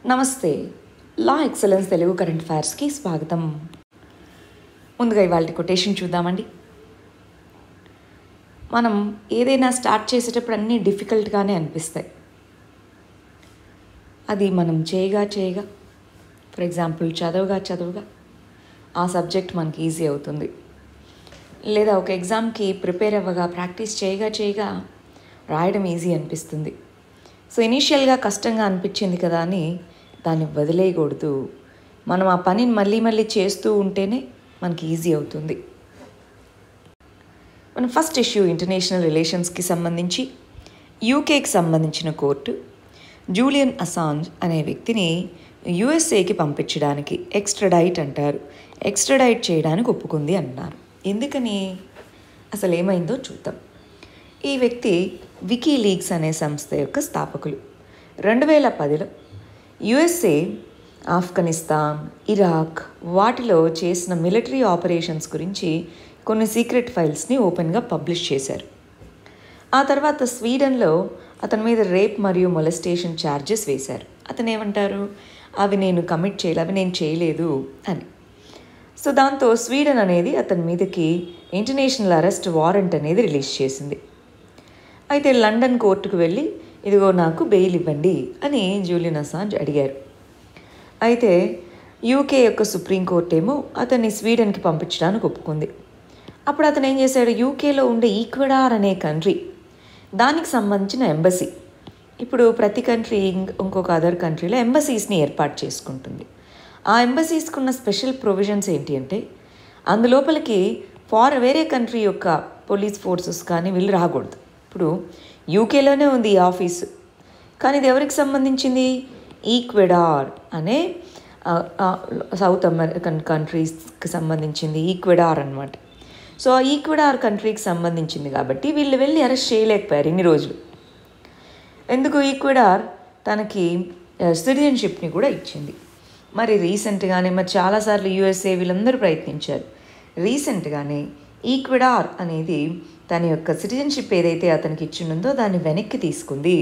నమస్తే La Excellence Telugu current అఫైర్స్కి స్వాగతం ముందుగా ఇవాళ కొటేషన్ చూద్దామండి మనం ఏదైనా స్టార్ట్ చేసేటప్పుడు అన్నీ డిఫికల్ట్గానే అనిపిస్తాయి అది మనం చేయగా చేయగా ఫర్ ఎగ్జాంపుల్ చదవగా చదవగా ఆ సబ్జెక్ట్ మనకి ఈజీ అవుతుంది లేదా ఒక ఎగ్జామ్కి ప్రిపేర్ అవ్వగా ప్రాక్టీస్ చేయగా చేయగా రాయడం ఈజీ అనిపిస్తుంది సో ఇనీషియల్గా కష్టంగా అనిపించింది కదా అని దాన్ని వదిలేయకూడదు మనం ఆ పనిని మళ్ళీ మళ్ళీ చేస్తూ ఉంటేనే మనకి ఈజీ అవుతుంది మన ఫస్ట్ ఇష్యూ ఇంటర్నేషనల్ రిలేషన్స్కి సంబంధించి యూకేకి సంబంధించిన కోర్టు జూలియన్ అసాంజ్ అనే వ్యక్తిని యుఎస్ఏకి పంపించడానికి ఎక్స్ట్రడైట్ అంటారు ఎక్స్ట్రడైట్ చేయడానికి ఒప్పుకుంది అన్నారు ఎందుకని అసలు ఏమైందో చూద్దాం ఈ వ్యక్తి వికీ లీగ్స్ అనే సంస్థ యొక్క స్థాపకులు రెండు వేల పదిలో యుఎస్ఏ ఆఫ్ఘనిస్తాన్ ఇరాక్ వాటిలో చేసిన మిలిటరీ ఆపరేషన్స్ గురించి కొన్ని సీక్రెట్ ఫైల్స్ని ఓపెన్గా పబ్లిష్ చేశారు ఆ తర్వాత స్వీడన్లో అతని మీద రేప్ మరియు మొలెస్టేషన్ ఛార్జెస్ వేశారు అతను ఏమంటారు అవి నేను కమిట్ చేయలే అవి నేను చేయలేదు అని సో దాంతో స్వీడన్ అనేది అతని మీదకి ఇంటర్నేషనల్ అరెస్ట్ వారెంట్ అనేది రిలీజ్ చేసింది అయితే లండన్ కోర్టుకు వెళ్ళి ఇదిగో నాకు బెయిల్ ఇవ్వండి అని జూలియన్ అసాంజ్ అడిగారు అయితే యూకే యొక్క సుప్రీంకోర్టు ఏమో అతన్ని స్వీడన్కి పంపించడానికి ఒప్పుకుంది అప్పుడు అతను ఏం చేశాడు యూకేలో ఉండే ఈక్వెడార్ అనే కంట్రీ దానికి సంబంధించిన ఎంబసీ ఇప్పుడు ప్రతి కంట్రీ ఇంకొక అదర్ కంట్రీలో ఎంబసీస్ని ఏర్పాటు చేసుకుంటుంది ఆ ఎంబసీస్కి ఉన్న స్పెషల్ ప్రొవిజన్స్ ఏంటి అంటే అందులోపలికి ఫార్ వేరే కంట్రీ యొక్క పోలీస్ ఫోర్సెస్ కానీ వీళ్ళు రాకూడదు ఇప్పుడు యూకేలోనే ఉంది ఈ ఆఫీసు కానీ ఇది ఎవరికి సంబంధించింది ఈక్వెడార్ అనే సౌత్ అమెరికన్ కంట్రీస్కి సంబంధించింది ఈక్వెడార్ అనమాట సో ఆ ఈక్వెడార్ కంట్రీకి సంబంధించింది కాబట్టి వీళ్ళు వెళ్ళి అరెస్ట్ చేయలేకపోయారు ఇన్ని రోజులు ఎందుకు ఈక్వెడార్ తనకి సిటిజన్షిప్ని కూడా ఇచ్చింది మరి రీసెంట్గానే మరి చాలాసార్లు యూఎస్ఏ వీళ్ళందరూ ప్రయత్నించారు రీసెంట్గానే ఈక్వెడార్ అనేది తన యొక్క సిటిజన్షిప్ ఏదైతే అతనికి ఇచ్చిందో దాన్ని వెనక్కి తీసుకుంది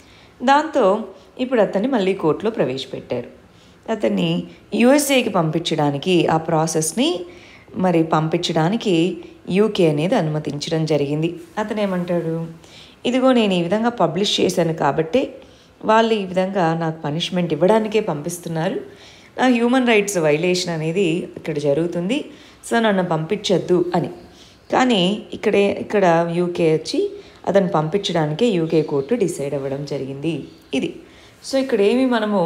దాంతో ఇప్పుడు అతన్ని మళ్ళీ కోర్టులో ప్రవేశపెట్టారు అతన్ని యుఎస్ఏకి పంపించడానికి ఆ ప్రాసెస్ని మరి పంపించడానికి యూకే అనేది అనుమతించడం జరిగింది అతను ఏమంటాడు ఇదిగో నేను ఈ విధంగా పబ్లిష్ చేశాను కాబట్టి వాళ్ళు ఈ విధంగా నాకు పనిష్మెంట్ ఇవ్వడానికే పంపిస్తున్నారు నా హ్యూమన్ రైట్స్ వైలేషన్ అనేది ఇక్కడ జరుగుతుంది సో నన్ను పంపించద్దు అని కానీ ఇక్కడే ఇక్కడ యూకే వచ్చి అతను పంపించడానికే యూకే కోర్టు డిసైడ్ అవ్వడం జరిగింది ఇది సో ఇక్కడ ఏమి మనము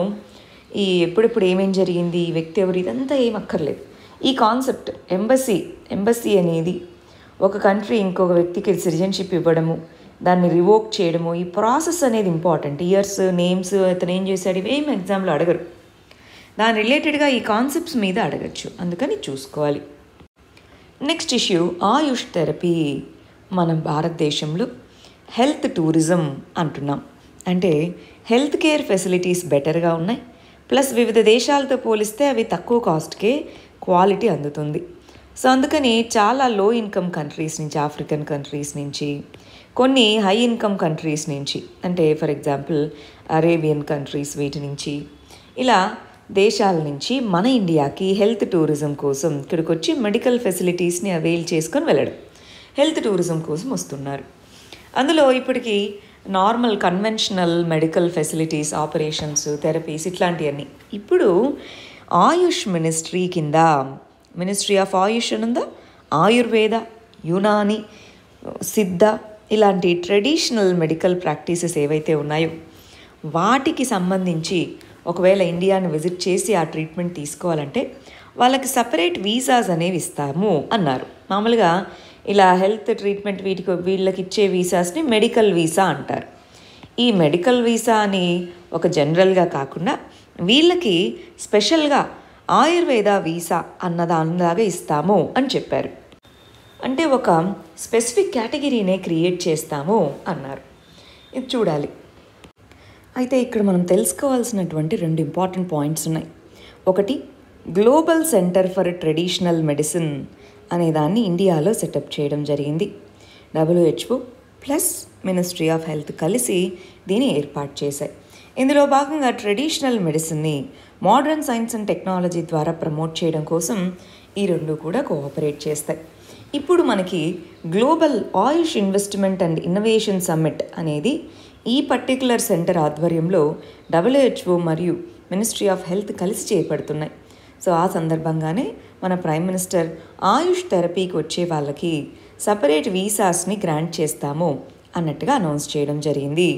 ఈ ఎప్పుడెప్పుడు ఏమేం జరిగింది ఈ వ్యక్తి ఎవరు ఇదంతా ఏం అక్కర్లేదు ఈ కాన్సెప్ట్ ఎంబసీ ఎంబసీ అనేది ఒక కంట్రీ ఇంకొక వ్యక్తికి సిటిజన్షిప్ ఇవ్వడము దాన్ని రివోక్ చేయడము ఈ ప్రాసెస్ అనేది ఇంపార్టెంట్ ఇయర్స్ నేమ్స్ అతను ఏం చేశాడు ఇవేం ఎగ్జామ్లో అడగరు దాని రిలేటెడ్గా ఈ కాన్సెప్ట్స్ మీద అడగచ్చు అందుకని చూసుకోవాలి నెక్స్ట్ ఇష్యూ ఆయుష్ థెరపీ మన భారతదేశంలో హెల్త్ టూరిజం అంటున్నాం అంటే హెల్త్ కేర్ ఫెసిలిటీస్ బెటర్గా ఉన్నాయి ప్లస్ వివిధ దేశాలతో పోలిస్తే అవి తక్కువ కాస్ట్కే క్వాలిటీ అందుతుంది సో అందుకని చాలా లో ఇన్కమ్ కంట్రీస్ నుంచి ఆఫ్రికన్ కంట్రీస్ నుంచి కొన్ని హై ఇన్కమ్ కంట్రీస్ నుంచి అంటే ఫర్ ఎగ్జాంపుల్ అరేబియన్ కంట్రీస్ వీటి నుంచి ఇలా దేశాల నుంచి మన ఇండియాకి హెల్త్ టూరిజం కోసం ఇక్కడికి వచ్చి మెడికల్ ఫెసిలిటీస్ని అవైల్ చేసుకొని వెళ్ళడం హెల్త్ టూరిజం కోసం వస్తున్నారు అందులో ఇప్పటికి normal conventional medical facilities operations therapies ఇట్లాంటివన్నీ ఇప్పుడు ఆయుష్ మినిస్ట్రీ కింద మినిస్ట్రీ ఆఫ్ ఆయుష్ అని ఉందా ఆయుర్వేద యునాని సిద్ధ ఇలాంటి ట్రెడిషనల్ మెడికల్ ప్రాక్టీసెస్ ఏవైతే ఉన్నాయో వాటికి సంబంధించి ఒకవేళ ఇండియాని విజిట్ చేసి ఆ ట్రీట్మెంట్ తీసుకోవాలంటే వాళ్ళకి సపరేట్ వీసాస్ అనేవి ఇస్తాము అన్నారు మామూలుగా ఇలా హెల్త్ ట్రీట్మెంట్ వీటికి వీళ్ళకి ఇచ్చే వీసాస్ని మెడికల్ వీసా అంటారు ఈ మెడికల్ వీసా అని ఒక జనరల్గా కాకుండా వీళ్ళకి స్పెషల్గా ఆయుర్వేద వీసా అన్న దానిలాగా ఇస్తాము అని చెప్పారు అంటే ఒక స్పెసిఫిక్ కేటగిరీనే క్రియేట్ చేస్తాము అన్నారు ఇది చూడాలి అయితే ఇక్కడ మనం తెలుసుకోవాల్సినటువంటి రెండు ఇంపార్టెంట్ పాయింట్స్ ఉన్నాయి ఒకటి global centre for traditional medicine అనే దాన్ని ఇండియాలో సెటప్ చేయడం జరిగింది WHO plus ministry of health కలిసి దీన్ని ఏర్పాటు చేశాయి ఇందులో భాగంగా ట్రెడిషనల్ మెడిసిన్ని మోడర్న్ సైన్స్ అండ్ టెక్నాలజీ ద్వారా ప్రమోట్ చేయడం కోసం ఈ రెండు కూడా కోఆపరేట్ చేస్తాయి ఇప్పుడు మనకి global AYUSH investment and innovation summit అనేది ఈ పర్టికులర్ సెంటర్ ఆధ్వర్యంలో డబ్ల్యూహెచ్ఓ మరియు మినిస్ట్రీ ఆఫ్ హెల్త్ కలిసి చేపడుతున్నాయి సో ఆ సందర్భంగానే మన ప్రైమ్ మినిస్టర్ ఆయుష్ థెరపీకి వచ్చే వాళ్ళకి సపరేట్ వీసాస్ని గ్రాంట్ చేస్తాము అన్నట్టుగా అనౌన్స్ చేయడం జరిగింది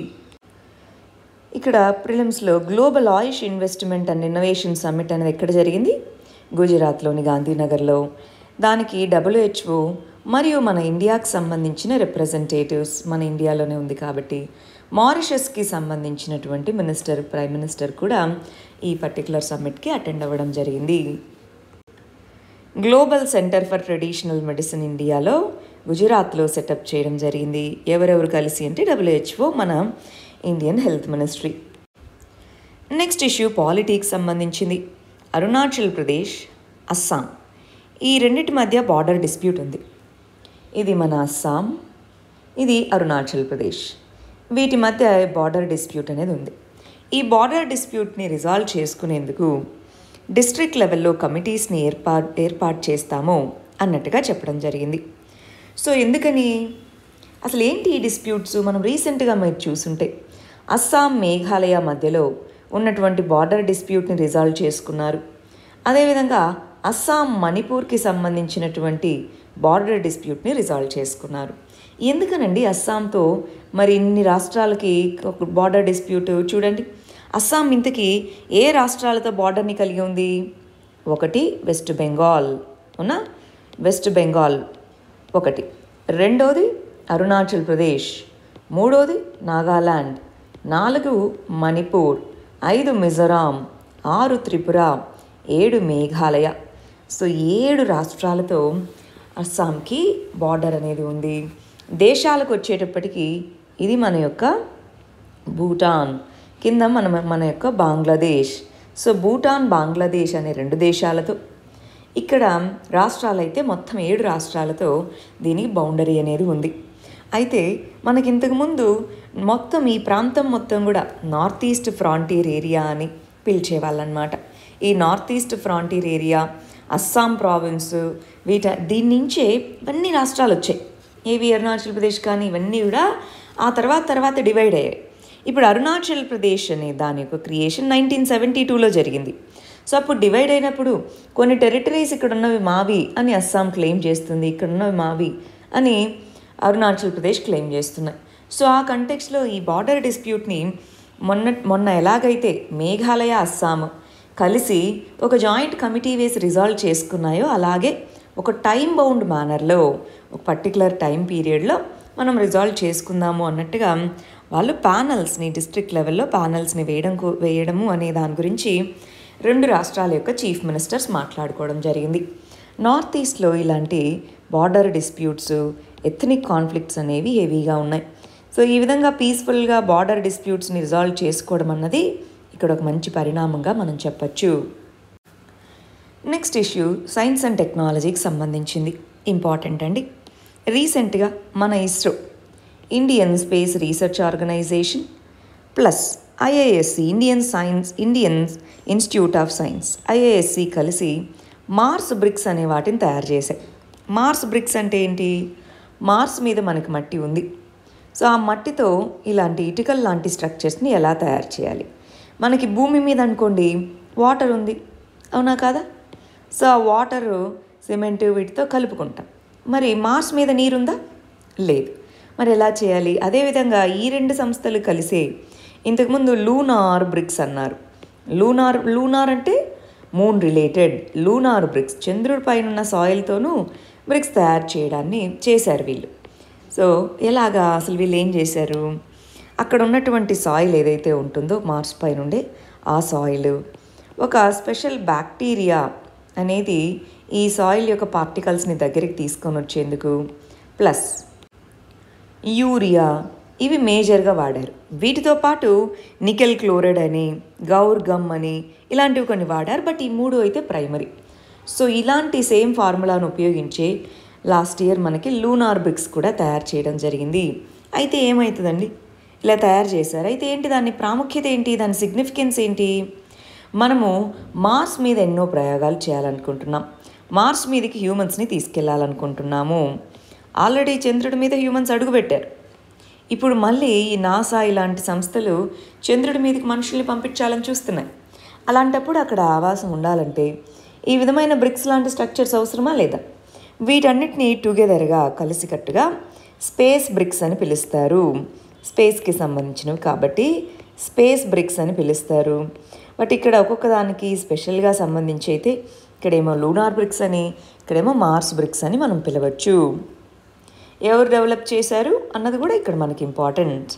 ఇక్కడ ప్రిలిమ్స్లో global AYUSH investment and innovation summit అనేది ఎక్కడ జరిగింది గుజరాత్లోని గాంధీనగర్లో దానికి డబ్ల్యూహెచ్ఓ మరియు మన ఇండియాకి సంబంధించిన రిప్రజెంటేటివ్స్ మన ఇండియాలోనే ఉంది కాబట్టి మారిషస్కి సంబంధించినటువంటి మినిస్టర్ ప్రైమ్ మినిస్టర్ కూడా ఈ పర్టికులర్ సమ్మిట్కి అటెండ్ అవ్వడం జరిగింది global centre for traditional medicine ఇండియాలో గుజరాత్లో సెటప్ చేయడం జరిగింది ఎవరెవరు కలిసి అంటే డబ్ల్యూహెచ్ఓ మన Indian health ministry next issue politics సంబంధించింది అరుణాచల్ ప్రదేశ్ అస్సాం ఈ రెండింటి మధ్య బార్డర్ డిస్ప్యూట్ ఉంది ఇది మన అస్సాం ఇది అరుణాచల్ ప్రదేశ్ వీటి మధ్య బార్డర్ డిస్ప్యూట్ అనేది ఉంది ఈ బార్డర్ డిస్ప్యూట్ని రిజాల్వ్ చేసుకునేందుకు డిస్ట్రిక్ట్ లెవెల్లో కమిటీస్ని ఏర్పాటు ఏర్పాటు చేస్తాము అన్నట్టుగా చెప్పడం జరిగింది సో ఎందుకని అసలు ఏంటి ఈ డిస్ప్యూట్స్ మనం రీసెంట్గా మీరు చూసుంటే అస్సాం మేఘాలయ మధ్యలో ఉన్నటువంటి బార్డర్ డిస్ప్యూట్ని రిజాల్వ్ చేసుకున్నారు అదేవిధంగా అస్సాం మణిపూర్కి సంబంధించినటువంటి బార్డర్ డిస్ప్యూట్ని రిజాల్వ్ చేసుకున్నారు ఎందుకనండి అస్సాంతో మరి ఇన్ని రాష్ట్రాలకి ఒక బార్డర్ డిస్ప్యూట్ చూడండి అస్సాం ఇంతకీ ఏ రాష్ట్రాలతో బార్డర్ని కలిగి ఉంది ఒకటి వెస్ట్ బెంగాల్ అవునా వెస్ట్ బెంగాల్ ఒకటి రెండోది అరుణాచల్ ప్రదేశ్ మూడోది నాగాలాండ్ నాలుగు మణిపూర్ ఐదు మిజోరాం ఆరు త్రిపుర ఏడు మేఘాలయ సో ఏడు రాష్ట్రాలతో అస్సాంకి బార్డర్ అనేది ఉంది దేశాలకు వచ్చేటప్పటికి ఇది మన యొక్క భూటాన్ కింద మన మన యొక్క బంగ్లాదేశ్ సో భూటాన్ బంగ్లాదేశ్ అనే రెండు దేశాలతో ఇక్కడ రాష్ట్రాలైతే మొత్తం ఏడు రాష్ట్రాలతో దీనికి బౌండరీ అనేది ఉంది అయితే మనకి ఇంతకుముందు మొత్తం ఈ ప్రాంతం మొత్తం కూడా నార్త్ ఈస్ట్ ఫ్రాంటీర్ ఏరియా అని పిలిచేవాళ్ళనమాట ఈ north east frontier area Assam province వీట దీని నుంచే ఇవన్నీ రాష్ట్రాలు వచ్చాయి ఏవి అరుణాచల్ ప్రదేశ్ కానీ ఇవన్నీ కూడా ఆ తర్వాత తర్వాత డివైడ్ అయ్యాయి ఇప్పుడు అరుణాచల్ ప్రదేశ్ అనే దాని యొక్క క్రియేషన్ నైన్టీన్ సెవెంటీ టూలో జరిగింది సో అప్పుడు డివైడ్ అయినప్పుడు కొన్ని టెరిటరీస్ ఇక్కడ ఉన్నవి మావి అని అస్సాం క్లెయిమ్ చేస్తుంది ఇక్కడ ఉన్నవి మావి అని అరుణాచల్ ప్రదేశ్ క్లెయిమ్ చేస్తున్నాయి సో ఆ కంటెక్స్లో ఈ బార్డర్ డిస్ప్యూట్ని మొన్న మొన్న ఎలాగైతే మేఘాలయ అస్సాం కలిసి ఒక జాయింట్ కమిటీ వేసి రిజాల్వ్ చేసుకున్నాయో అలాగే ఒక టైం బౌండ్ మేనర్లో ఒక పర్టికులర్ టైం పీరియడ్లో మనం రిజాల్వ్ చేసుకుందాము అన్నట్టుగా వాళ్ళు ప్యానల్స్ని డిస్ట్రిక్ట్ లెవెల్లో ప్యానల్స్ని వేయడం కో- వేయడము అనే దాని గురించి రెండు రాష్ట్రాల యొక్క చీఫ్ మినిస్టర్స్ మాట్లాడుకోవడం జరిగింది నార్త్ ఈస్ట్లో ఇలాంటి బార్డర్ డిస్ప్యూట్స్ ఎథనిక్ కాన్ఫ్లిక్ట్స్ అనేవి హెవీగా ఉన్నాయి సో ఈ విధంగా పీస్ఫుల్గా బార్డర్ డిస్ప్యూట్స్ని రిజాల్వ్ చేసుకోవడం అన్నది ఇక్కడ ఒక మంచి పరిణామంగా మనం చెప్పచ్చు నెక్స్ట్ ఇష్యూ సైన్స్ అండ్ టెక్నాలజీకి సంబంధించింది ఇంపార్టెంట్ అండి రీసెంట్గా మన ISRO Indian space research organisation plus IISc Indian science Indian institute of science IISc కలిసి మార్స్ బ్రిక్స్ అనే వాటిని తయారు చేశాయి మార్స్ బ్రిక్స్ అంటే ఏంటి మార్స్ మీద మనకి మట్టి ఉంది సో ఆ మట్టితో ఇలాంటి ఇటుకల్ లాంటి స్ట్రక్చర్స్ని ఎలా తయారు చేయాలి మనకి భూమి మీద అనుకోండి వాటర్ ఉంది అవునా కాదా సో ఆ వాటర్ సిమెంట్ వీటితో కలుపుకుంటాం మరి మార్స్ మీద నీరుందా లేదు మరి ఎలా చేయాలి అదేవిధంగా ఈ రెండు సంస్థలు కలిసే ఇంతకుముందు లూనార్ బ్రిక్స్ అన్నారు లూనార్ లూనార్ అంటే మూన్ రిలేటెడ్ లూనార్ బ్రిక్స్ చంద్రుడి పైన ఉన్న సాయిల్తోనూ బ్రిక్స్ తయారు చేయడాన్ని చేశారు వీళ్ళు సో ఎలాగా అసలు వీళ్ళు ఏం చేశారు అక్కడ ఉన్నటువంటి సాయిల్ ఏదైతే ఉంటుందో మార్స్ పై నుండే ఆ సాయిల్ ఒక స్పెషల్ బ్యాక్టీరియా అనేది ఈ సాయిల్ యొక్క పార్టికల్స్ని దగ్గరికి తీసుకొని వచ్చేందుకు ప్లస్ యూరియా ఇవి మేజర్గా వాడారు వీటితో పాటు నికెల్ క్లోరైడ్ అని గౌర్ గమ్ అని ఇలాంటివి కొన్ని వాడారు బట్ ఈ మూడు అయితే ప్రైమరీ సో ఇలాంటి సేమ్ ఫార్ములాను ఉపయోగించే లాస్ట్ ఇయర్ మనకి లూనార్ బ్రిక్స్ కూడా తయారు చేయడం జరిగింది అయితే ఏమవుతుందండి ఇలా తయారు చేశారు అయితే ఏంటి దాని ప్రాముఖ్యత ఏంటి దాని సిగ్నిఫికెన్స్ ఏంటి మనము మార్స్ మీద ఎన్నో ప్రయోగాలు చేయాలనుకుంటున్నాం మార్స్ మీదకి హ్యూమన్స్ని తీసుకెళ్లాలనుకుంటున్నాము ఆల్రెడీ చంద్రుడి మీద హ్యూమన్స్ అడుగుపెట్టారు ఇప్పుడు మళ్ళీ ఈ నాసా ఇలాంటి సంస్థలు చంద్రుడి మీదకి మనుషుల్ని పంపించాలని చూస్తున్నాయి అలాంటప్పుడు అక్కడ ఆవాసం ఉండాలంటే ఈ విధమైన బ్రిక్స్ లాంటి స్ట్రక్చర్స్ అవసరమా లేదా వీటన్నిటిని టుగెదర్గా కలిసికట్టుగా స్పేస్ బ్రిక్స్ అని పిలుస్తారు స్పేస్కి సంబంధించినవి కాబట్టి స్పేస్ బ్రిక్స్ అని పిలుస్తారు బట్ ఇక్కడ ఒక్కొక్క దానికి స్పెషల్గా సంబంధించి అయితే ఇక్కడేమో లూనార్ బ్రిక్స్ అని ఇక్కడేమో మార్స్ బ్రిక్స్ అని మనం పిలవచ్చు ఎవరు డెవలప్ చేశారు అన్నది కూడా ఇక్కడ మనకి ఇంపార్టెంట్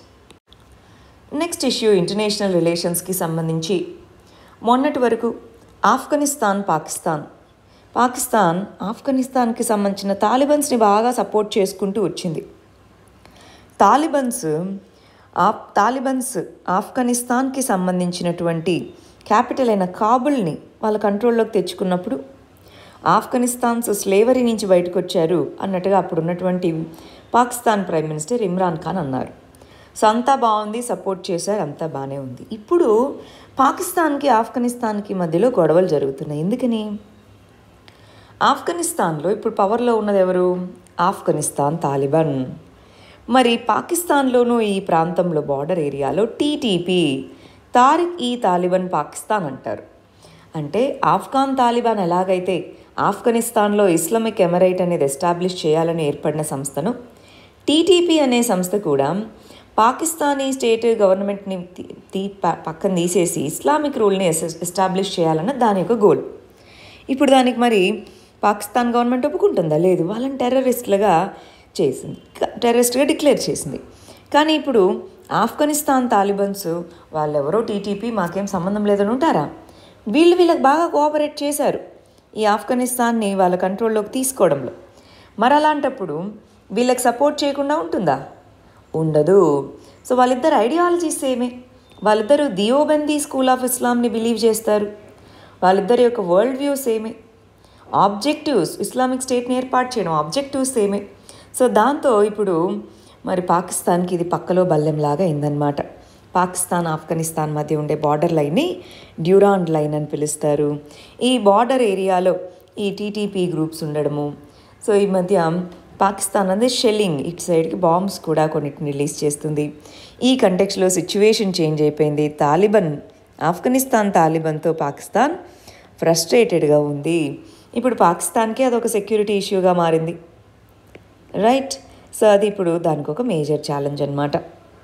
నెక్స్ట్ ఇష్యూ ఇంటర్నేషనల్ రిలేషన్స్కి సంబంధించి మొన్నటి వరకు ఆఫ్ఘనిస్తాన్ పాకిస్తాన్ పాకిస్తాన్ ఆఫ్ఘనిస్తాన్కి సంబంధించిన తాలిబన్స్ని బాగా సపోర్ట్ చేసుకుంటూ వచ్చింది తాలిబన్స్ ఆఫ్ తాలిబన్స్ ఆఫ్ఘనిస్తాన్కి సంబంధించినటువంటి క్యాపిటల్ అయిన కాబుల్ని వాళ్ళ కంట్రోల్లోకి తెచ్చుకున్నప్పుడు ఆఫ్ఘనిస్తాన్స్ స్లేవరీ నుంచి బయటకు వచ్చారు అన్నట్టుగా అప్పుడు ఉన్నటువంటి పాకిస్తాన్ ప్రైమ్ మినిస్టర్ ఇమ్రాన్ ఖాన్ అన్నారు సో అంతా బాగుంది సపోర్ట్ చేశారు అంతా బాగానే ఉంది ఇప్పుడు పాకిస్తాన్కి ఆఫ్ఘనిస్తాన్కి మధ్యలో గొడవలు జరుగుతున్నాయి ఎందుకని ఆఫ్ఘనిస్తాన్లో ఇప్పుడు పవర్లో ఉన్నది ఎవరు ఆఫ్ఘనిస్తాన్ తాలిబాన్ మరి పాకిస్తాన్లోనూ ఈ ప్రాంతంలో బార్డర్ ఏరియాలో టీటీపీ తారిక్ ఈ తాలిబాన్ పాకిస్తాన్ అంటారు అంటే ఆఫ్ఘాన్ తాలిబాన్ ఎలాగైతే ఆఫ్ఘనిస్తాన్లో ఇస్లామిక్ ఎమరైట్ అనేది ఎస్టాబ్లిష్ చేయాలని ఏర్పడిన సంస్థను టీటీపీ అనే సంస్థ కూడా పాకిస్తానీ స్టేట్ గవర్నమెంట్ని తీ- తీ ప- పక్కన తీసేసి ఇస్లామిక్ రూల్ని ఎస్- ఎస్టాబ్లిష్ చేయాలన్న దాని యొక్క గోల్ ఇప్పుడు దానికి మరి పాకిస్తాన్ గవర్నమెంట్ ఒప్పుకుంటుందా లేదు వాళ్ళని టెర్రరిస్ట్లుగా చేసింది క- టెర్రరిస్ట్గా డిక్లేర్ చేసింది కానీ ఇప్పుడు ఆఫ్ఘనిస్తాన్ తాలిబన్స్ వాళ్ళెవరో టీటీపీ మాకేం సంబంధం లేదని ఉంటారా వీళ్ళు వీళ్ళకి బాగా కోఆపరేట్ చేశారు ఈ ఆఫ్ఘనిస్తాన్ని వాళ్ళ కంట్రోల్లోకి తీసుకోవడంలో మరి అలాంటప్పుడు వీళ్ళకి సపోర్ట్ చేయకుండా ఉంటుందా ఉండదు సో వాళ్ళిద్దరు ఐడియాలజీస్ ఏమే వాళ్ళిద్దరూ దియోబందీ స్కూల్ ఆఫ్ ఇస్లాంని బిలీవ్ చేస్తారు వాళ్ళిద్దరి యొక్క వరల్డ్ వ్యూస్ ఏమే ఆబ్జెక్టివ్స్ ఇస్లామిక్ స్టేట్ని ఏర్పాటు చేయడం ఆబ్జెక్టివ్స్ ఏమే సో దాంతో ఇప్పుడు మరి పాకిస్తాన్కి ఇది పక్కలో బల్లెంలాగా అయిందనమాట పాకిస్తాన్ ఆఫ్ఘనిస్తాన్ మధ్య ఉండే బార్డర్ లైన్ని డ్యూరాండ్ లైన్ అని పిలుస్తారు ఈ బార్డర్ ఏరియాలో ఈ టీటీపీ గ్రూప్స్ ఉండడము సో ఈ మధ్య పాకిస్తాన్ అనేది షెల్లింగ్ ఇటు సైడ్కి బాంబ్స్ కూడా కొన్నిటిని రిలీజ్ చేస్తుంది ఈ కంటెక్స్లో సిచ్యువేషన్ చేంజ్ అయిపోయింది తాలిబన్ ఆఫ్ఘనిస్తాన్ తాలిబన్తో పాకిస్తాన్ ఫ్రస్ట్రేటెడ్గా ఉంది ఇప్పుడు పాకిస్తాన్కి అదొక సెక్యూరిటీ ఇష్యూగా మారింది రైట్ సో అది ఇప్పుడు దానికి ఒక మేజర్ ఛాలెంజ్ అనమాట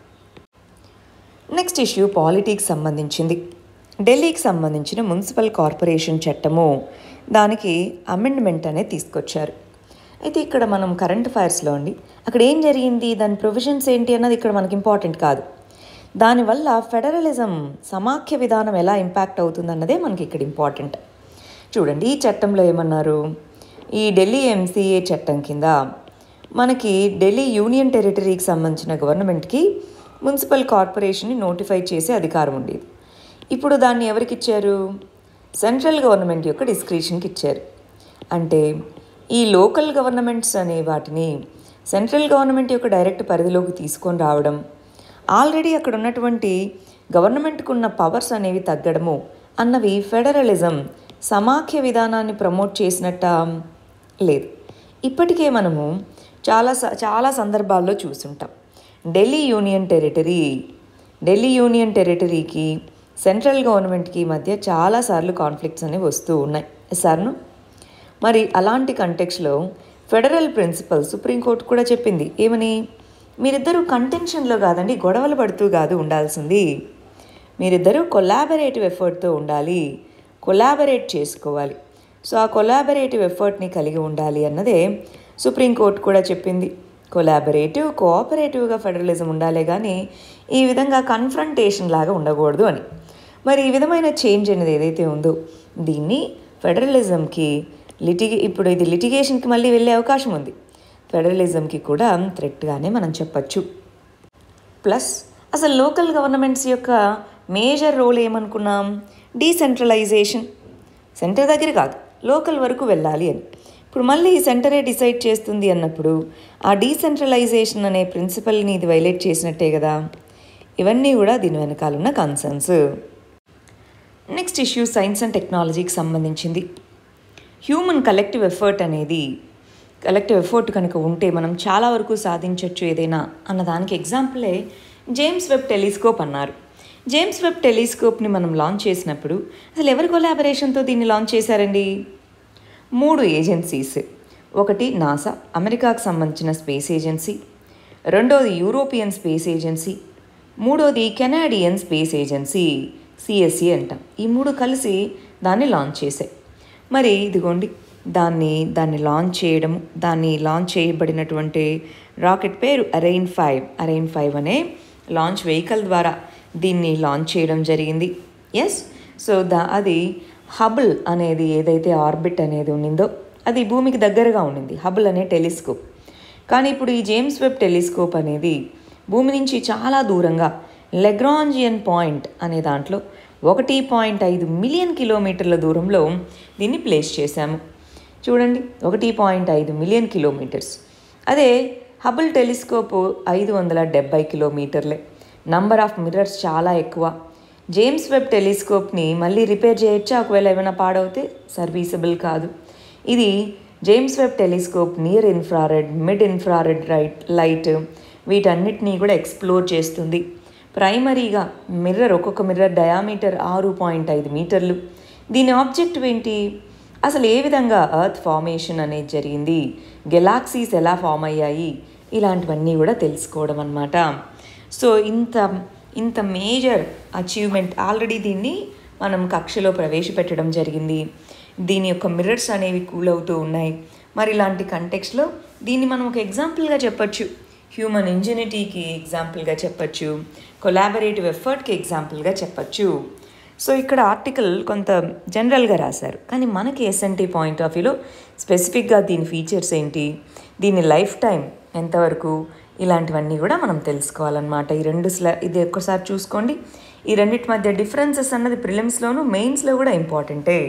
నెక్స్ట్ ఇష్యూ పాలిటిక్స్ సంబంధించింది ఢిల్లీకి సంబంధించిన మున్సిపల్ కార్పొరేషన్ చట్టము దానికి అమెండ్మెంట్ అనేది తీసుకొచ్చారు అయితే ఇక్కడ మనం కరెంట్ అఫైర్స్లో అండి అక్కడ ఏం జరిగింది దాని ప్రొవిజన్స్ ఏంటి అన్నది ఇక్కడ మనకి ఇంపార్టెంట్ కాదు దానివల్ల ఫెడరలిజం సమాఖ్య విధానం ఎలా ఇంపాక్ట్ అవుతుంది అన్నదే మనకి ఇక్కడ ఇంపార్టెంట్ చూడండి ఈ చట్టంలో ఏమన్నారు ఈ ఢిల్లీ ఎంసీఏ చట్టం కింద మనకి ఢిల్లీ యూనియన్ టెరిటరీకి సంబంధించిన గవర్నమెంట్కి మున్సిపల్ కార్పొరేషన్ని నోటిఫై చేసే అధికారం ఉండేది ఇప్పుడు దాన్ని ఎవరికి ఇచ్చారు సెంట్రల్ గవర్నమెంట్ యొక్క డిస్క్రిషన్కి ఇచ్చారు అంటే ఈ లోకల్ గవర్నమెంట్స్ అనే వాటిని సెంట్రల్ గవర్నమెంట్ యొక్క డైరెక్ట్ పరిధిలోకి తీసుకొని రావడం ఆల్రెడీ అక్కడ ఉన్నటువంటి గవర్నమెంట్కు ఉన్న పవర్స్ అనేవి తగ్గడము అన్నవి ఫెడరలిజం సమాఖ్య విధానాన్ని ప్రమోట్ చేసినట్ట లేదు ఇప్పటికే మనము చాలా స- చాలా సందర్భాల్లో చూసుంటాం Delhi union territory Delhi union టెరిటరీకి సెంట్రల్ గవర్నమెంట్కి మధ్య చాలాసార్లు కాన్ఫ్లిక్ట్స్ అనేవి వస్తూ ఉన్నాయి సార్ను మరి అలాంటి కంటెక్స్లో ఫెడరల్ ప్రిన్సిపల్ సుప్రీంకోర్టు కూడా చెప్పింది ఏమని మీరిద్దరూ కంటెన్షన్లో కాదండి గొడవలు పడుతూ కాదు ఉండాల్సింది మీరిద్దరూ కొలాబరేటివ్ ఎఫర్ట్తో ఉండాలి కొలాబరేట్ చేసుకోవాలి సో ఆ కొలాబరేటివ్ ఎఫర్ట్ని కలిగి ఉండాలి అన్నదే సుప్రీంకోర్టు కూడా చెప్పింది కొలాబరేటివ్ కోఆపరేటివ్గా ఫెడరలిజం ఉండాలే కానీ ఈ విధంగా కన్ఫ్రంటేషన్ లాగా ఉండకూడదు అని మరి ఈ విధమైన చేంజ్ అనేది ఏదైతే ఉందో దీన్ని ఫెడరలిజంకి లిటిగే ఇప్పుడు ఇది లిటిగేషన్కి మళ్ళీ వెళ్ళే అవకాశం ఉంది ఫెడరలిజంకి కూడా థ్రెట్గానే మనం చెప్పచ్చు ప్లస్ అసలు లోకల్ గవర్నమెంట్స్ యొక్క మేజర్ రోల్ ఏమనుకున్నాం డీసెంట్రలైజేషన్ సెంటర్ దగ్గర కాదు లోకల్ వరకు వెళ్ళాలి అని ఇప్పుడు మళ్ళీ ఈ సెంటరే డిసైడ్ చేస్తుంది అన్నప్పుడు ఆ డీసెంట్రలైజేషన్ అనే ప్రిన్సిపల్ని ఇది వైలేట్ చేసినట్టే కదా ఇవన్నీ కూడా దీని వెనకాల ఉన్న concerns next issue science and టెక్నాలజీకి సంబంధించింది హ్యూమన్ కలెక్టివ్ ఎఫర్ట్ అనేది కలెక్టివ్ ఎఫర్ట్ కనుక ఉంటే మనం చాలా వరకు సాధించవచ్చు ఏదైనా అన్నదానికి ఎగ్జాంపులే జేమ్స్ వెబ్ టెలిస్కోప్ అన్నారు జేమ్స్ వెబ్ టెలిస్కోప్ని మనం లాంచ్ చేసినప్పుడు అసలు ఎవరి కొలాబరేషన్తో దీన్ని లాంచ్ చేశారండి మూడు ఏజెన్సీస్ ఒకటి నాసా అమెరికాకు సంబంధించిన స్పేస్ ఏజెన్సీ రెండోది యూరోపియన్ స్పేస్ ఏజెన్సీ మూడోది కెనాడియన్ స్పేస్ ఏజెన్సీ సిఎస్సి అంటాం ఈ మూడు కలిసి దాన్ని లాంచ్ చేశాయి మరి ఇదిగోండి దాన్ని దాన్ని లాంచ్ చేయడం దాన్ని లాంచ్ చేయబడినటువంటి రాకెట్ పేరు అరైన్ ఫైవ్ అరైన్ ఫైవ్ అనే లాంచ్ వెహికల్ ద్వారా దీన్ని లాంచ్ చేయడం జరిగింది ఎస్ సో దా అది హబుల్ అనేది ఏదైతే ఆర్బిట్ అనేది ఉండిందో అది భూమికి దగ్గరగా ఉండింది హబుల్ అనే టెలిస్కోప్ కానీ ఇప్పుడు ఈ జేమ్స్ వెబ్ టెలిస్కోప్ అనేది భూమి నుంచి చాలా దూరంగా లెగ్రాంజియన్ పాయింట్ అనే దాంట్లో ఒకటి పాయింట్ ఐదు మిలియన్ కిలోమీటర్ల దూరంలో దీన్ని ప్లేస్ చేశాము చూడండి ఒకటి పాయింట్ ఐదు మిలియన్ కిలోమీటర్స్ అదే హబుల్ టెలిస్కోప్ ఐదు వందల డెబ్బై కిలోమీటర్లే నంబర్ ఆఫ్ మిర్రర్స్ చాలా ఎక్కువ జేమ్స్ వెబ్ టెలిస్కోప్ని మళ్ళీ రిపేర్ చేయొచ్చా ఒకవేళ ఏమైనా పాడవుతే సర్వీసబుల్ కాదు ఇది James Webb telescope near infrared mid infrared right light వీటన్నిటినీ కూడా ఎక్స్ప్లోర్ చేస్తుంది ప్రైమరీగా మిర్రర్ ఒక్కొక్క మిర్రర్ డయామీటర్ ఆరు పాయింట్ ఐదు మీటర్లు దీని ఆబ్జెక్టివ్ ఏంటి అసలు ఏ విధంగా ఎర్త్ ఫార్మేషన్ అనేది జరిగింది గెలాక్సీస్ ఎలా ఫామ్ అయ్యాయి ఇలాంటివన్నీ కూడా తెలుసుకోవడం అనమాట సో ఇంత ఇంత మేజర్ అచీవ్మెంట్ ఆల్రెడీ దీన్ని మనం కక్షలో ప్రవేశపెట్టడం జరిగింది దీని యొక్క మిర్రర్స్ అనేవి కూల్ అవుతూ ఉన్నాయి మరి ఇలాంటి కంటెక్స్లో దీన్ని మనం ఒక ఎగ్జాంపుల్గా చెప్పొచ్చు హ్యూమన్ ఇంజనిటీకి ఎగ్జాంపుల్గా చెప్పొచ్చు కొలాబరేటివ్ ఎఫర్ట్కి ఎగ్జాంపుల్గా చెప్పొచ్చు సో ఇక్కడ ఆర్టికల్ కొంత జనరల్గా రాశారు కానీ మనకి ఎస్ఎన్టీ పాయింట్ ఆఫ్ వ్యూలో స్పెసిఫిక్గా దీని ఫీచర్స్ ఏంటి దీని లైఫ్ టైం ఎంతవరకు ఇలాంటివన్నీ కూడా మనం తెలుసుకోవాలన్నమాట ఈ రెండు స్లా ఇది ఒక్కసారి చూసుకోండి ఈ రెండింటి మధ్య డిఫరెన్సెస్ అన్నది ప్రిలిమ్స్లోను మెయిన్స్లో కూడా ఇంపార్టెంటే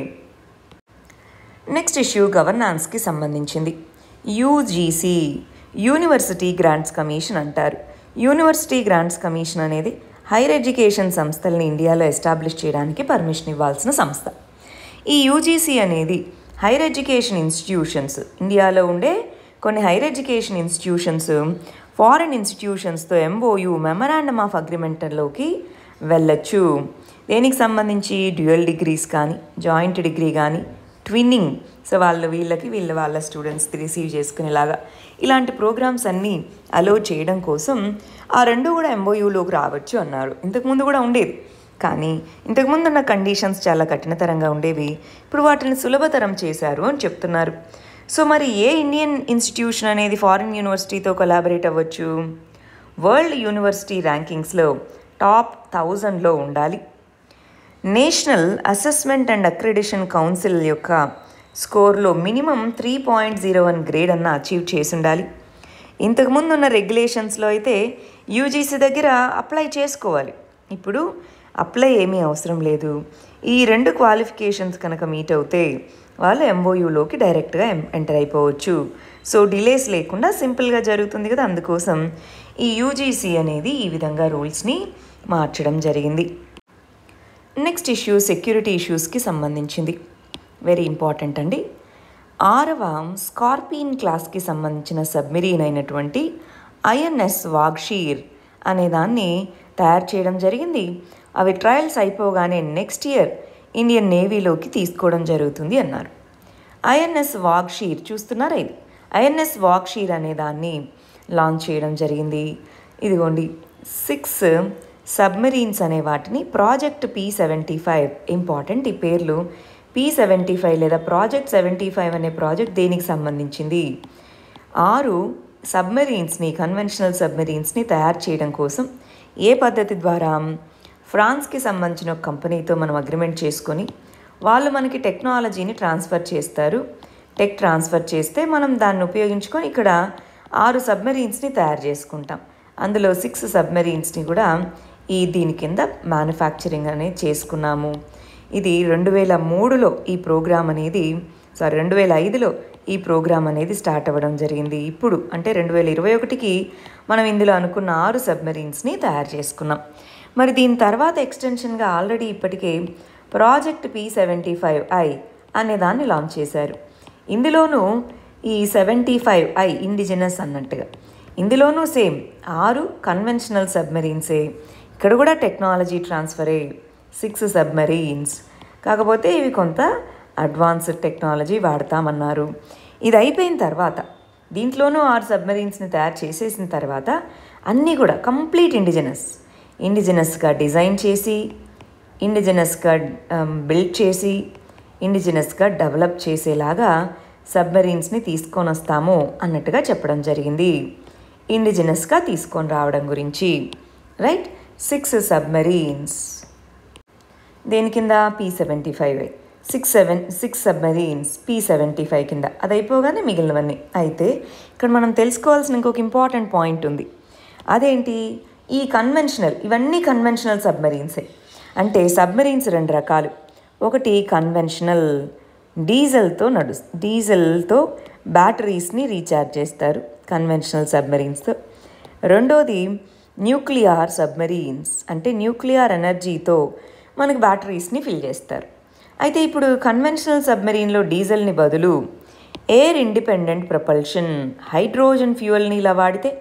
నెక్స్ట్ ఇష్యూ గవర్నాన్స్కి సంబంధించింది యూజీసీ యూనివర్సిటీ గ్రాంట్స్ కమిషన్ అంటారు యూనివర్సిటీ గ్రాంట్స్ కమిషన్ అనేది హైయర్ ఎడ్యుకేషన్ సంస్థల్ని ఇండియాలో ఎస్టాబ్లిష్ చేయడానికి పర్మిషన్ ఇవ్వాల్సిన సంస్థ ఈ యూజీసీ అనేది హైయర్ ఎడ్యుకేషన్ ఇన్స్టిట్యూషన్స్ ఇండియాలో ఉండే కొన్ని హైయర్ ఎడ్యుకేషన్ ఇన్స్టిట్యూషన్స్ ఫారిన్ ఇన్స్టిట్యూషన్స్తో ఎంఓయు మెమరాండమ్ ఆఫ్ అగ్రిమెంటర్లోకి వెళ్ళొచ్చు దేనికి సంబంధించి డ్యూయల్ డిగ్రీస్ కానీ జాయింట్ డిగ్రీ కానీ ట్విన్నింగ్ సో వాళ్ళ వీళ్ళకి వీళ్ళ వాళ్ళ స్టూడెంట్స్ రిసీవ్ చేసుకునేలాగా ఇలాంటి ప్రోగ్రామ్స్ అన్నీ అలో చేయడం కోసం ఆ రెండు కూడా ఎంఓయూలోకి రావచ్చు అన్నారు ఇంతకుముందు కూడా ఉండేది కానీ ఇంతకుముందు ఉన్న కండిషన్స్ చాలా కఠినతరంగా ఉండేవి ఇప్పుడు వాటిని సులభతరం చేశారు అని చెప్తున్నారు సో మరి ఏ ఇండియన్ ఇన్స్టిట్యూషన్ అనేది ఫారిన్ యూనివర్సిటీతో కొలాబరేట్ అవ్వచ్చు వరల్డ్ యూనివర్సిటీ ర్యాంకింగ్స్లో టాప్ థౌజండ్లో ఉండాలి national assessment and accreditation council యొక్క స్కోర్లో minimum three point zero one grade అన్న అచీవ్ చేసి ఉండాలి ఇంతకుముందు ఉన్న రెగ్యులేషన్స్లో అయితే యూజీసీ దగ్గర అప్లై చేసుకోవాలి ఇప్పుడు అప్లై ఏమీ అవసరం లేదు ఈ రెండు క్వాలిఫికేషన్స్ కనుక మీట్ అవుతే వాళ్ళు ఎంఓయూలోకి డైరెక్ట్గా ఎంటర్ అయిపోవచ్చు సో డిలేస్ లేకుండా సింపుల్గా జరుగుతుంది కదా అందుకోసం ఈ యూజీసీ అనేది ఈ విధంగా రూల్స్ని మార్చడం జరిగింది నెక్స్ట్ ఇష్యూ సెక్యూరిటీ ఇష్యూస్కి సంబంధించింది వెరీ ఇంపార్టెంట్ అండి ఆరవ స్కార్పియన్ క్లాస్కి సంబంధించిన సబ్మెరీన్ అయినటువంటి ఐఎన్ఎస్ వాగ్షీర్ అనే దాన్ని తయారు చేయడం జరిగింది అవి ట్రయల్స్ అయిపోగానే నెక్స్ట్ ఇయర్ ఇండియన్ నేవీలోకి తీసుకోవడం జరుగుతుంది అన్నారు ఐఎన్ఎస్ వాగ్షీర్ చూస్తున్నారా ఇది ఐఎన్ఎస్ వాగ్షీర్ అనే దాన్ని లాంచ్ చేయడం జరిగింది ఇదిగోండి సిక్స్ సబ్మెరీన్స్ అనే వాటిని project P seventy five important ఈ పేర్లు పి సెవెంటీ ఫైవ్ లేదా ప్రాజెక్ట్ సెవెంటీ ఫైవ్ అనే ప్రాజెక్ట్ దేనికి సంబంధించింది ఆరు సబ్మెరీన్స్ని కన్వెన్షనల్ సబ్మెరీన్స్ని తయారు చేయడం కోసం ఏ పద్ధతి ద్వారా ఫ్రాన్స్కి సంబంధించిన ఒక కంపెనీతో మనం అగ్రిమెంట్ చేసుకొని వాళ్ళు మనకి టెక్నాలజీని ట్రాన్స్ఫర్ చేస్తారు టెక్ ట్రాన్స్ఫర్ చేస్తే మనం దాన్ని ఉపయోగించుకొని ఇక్కడ ఆరు సబ్మెరీన్స్ని తయారు చేసుకుంటాం అందులో సిక్స్ సబ్మెరీన్స్ని కూడా ఈ దీని కింద మ్యానుఫ్యాక్చరింగ్ అనేది చేసుకున్నాము ఇది రెండు వేల మూడులో ఈ ప్రోగ్రామ్ అనేది సారీ రెండు వేల ఐదులో ఈ ప్రోగ్రామ్ అనేది స్టార్ట్ అవ్వడం జరిగింది ఇప్పుడు అంటే రెండు వేల ఇరవై ఒకటికి మనం ఇందులో అనుకున్న ఆరు సబ్మెరీన్స్ని తయారు చేసుకున్నాం మరి దీని తర్వాత ఎక్స్టెన్షన్గా ఆల్రెడీ ఇప్పటికే project P seventy five I అనే దాన్ని లాంచ్ చేశారు ఇందులోనూ ఈ సెవెంటీ ఫైవ్ ఐ ఇండిజినస్ అన్నట్టుగా ఇందులోనూ సేమ్ ఆరు కన్వెన్షనల్ సబ్మెరీన్సే ఇక్కడ కూడా టెక్నాలజీ ట్రాన్స్ఫరే సిక్స్ సబ్మెరీన్స్ కాకపోతే ఇవి కొంత అడ్వాన్స్డ్ టెక్నాలజీ వాడతామన్నారు ఇది అయిపోయిన తర్వాత దీంట్లోనూ ఆరు సబ్మెరీన్స్ని తయారు చేసేసిన తర్వాత అన్నీ కూడా కంప్లీట్ ఇండిజినస్ ఇండిజినస్గా డిజైన్ చేసి ఇండిజినస్గా బిల్డ్ చేసి ఇండిజినస్గా డెవలప్ చేసేలాగా సబ్మెరీన్స్ని తీసుకొని వస్తాము అన్నట్టుగా చెప్పడం జరిగింది ఇండిజినస్గా తీసుకొని రావడం గురించి రైట్ సిక్స్ సబ్మెరీన్స్ దేని కింద P seventy five six seven six submarines P seventy five కింద అది అయిపోగానే మిగిలినవన్నీ అయితే ఇక్కడ మనం తెలుసుకోవాల్సిన ఇంకొక ఇంపార్టెంట్ పాయింట్ ఉంది అదేంటి ఈ కన్వెన్షనల్ ఇవన్నీ కన్వెన్షనల్ సబ్మెరీన్సే అంటే సబ్మెరీన్స్ రెండు రకాలు ఒకటి కన్వెన్షనల్ డీజిల్తో నడు డీజిల్తో బ్యాటరీస్ని రీఛార్జ్ చేస్తారు కన్వెన్షనల్ సబ్మెరీన్స్తో రెండోది న్యూక్లియర్ సబ్మెరీన్స్ అంటే న్యూక్లియర్ ఎనర్జీతో మనకి బ్యాటరీస్ని ఫిల్ చేస్తారు అయితే ఇప్పుడు కన్వెన్షనల్ సబ్మెరీన్లో డీజిల్ని బదులు ఎయిర్ ఇండిపెండెంట్ ప్రపల్షన్ హైడ్రోజన్ ఫ్యూయల్ని ఇలా వాడితే